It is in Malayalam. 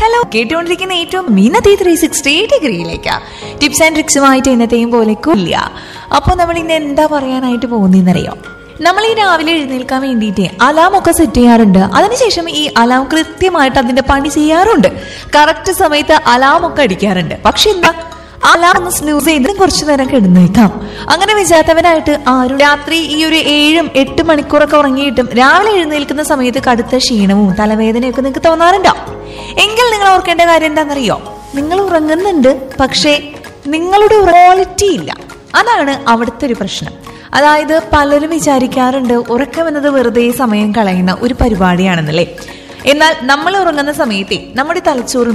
ഹലോ കേട്ടുകൊണ്ടിരിക്കുന്ന ഏറ്റവും ഇന്നത്തെ ത്രീ സിക്സ്റ്റി ഡിഗ്രിയിലേക്ക് ടിപ്സ് ആൻഡ് ട്രിക്സുമായിട്ട് ഇന്നത്തെയും പോലെ കൊല്ല അപ്പോൾ നമ്മൾ ഇന്ന് എന്താ പറയാനായിട്ട് പോകുന്നതെന്നറിയോ നമ്മൾ ഈ രാവിലെ എഴുന്നേൽക്കാൻ വേണ്ടിയിട്ട് അലാം ഒക്കെ സെറ്റ് ചെയ്യാറുണ്ട് അതിനുശേഷം ഈ അലാം കൃത്യമായിട്ട് അതിന്റെ പണി ചെയ്യാറുണ്ട് കറക്റ്റ് സമയത്ത് അലാം ഒക്കെ അടിക്കാറുണ്ട് പക്ഷെ എന്താ അലാം ഒന്ന് സ്നൂസ് ചെയ്ത് കുറച്ചു നേരം കിടന്നേക്കാം അങ്ങനെ വിചാരിച്ചവനായിട്ട് ആരും രാത്രി ഈ ഒരു ഏഴും എട്ട് മണിക്കൂറൊക്കെ ഉറങ്ങിയിട്ടും രാവിലെ എഴുന്നേൽക്കുന്ന സമയത്ത് കടുത്ത ക്ഷീണവും തലവേദനയൊക്കെ നിങ്ങൾക്ക് തോന്നാറുണ്ടോ എങ്കിൽ നിങ്ങൾ ഓർക്കേണ്ട കാര്യം എന്താണെന്നറിയോ നിങ്ങൾ ഉറങ്ങുന്നുണ്ട് പക്ഷേ നിങ്ങളുടെ ക്വാളിറ്റി ഇല്ല അതാണ് അവിടുത്തെ ഒരു പ്രശ്നം അതായത് പലരും വിചാരിക്കാറുണ്ട് ഉറക്കം എന്നത് വെറുതെ സമയം കളയുന്ന ഒരു പരിപാടിയാണെന്നല്ലേ എന്നാൽ നമ്മൾ ഉറങ്ങുന്ന സമയത്തെ നമ്മുടെ തലച്ചോറും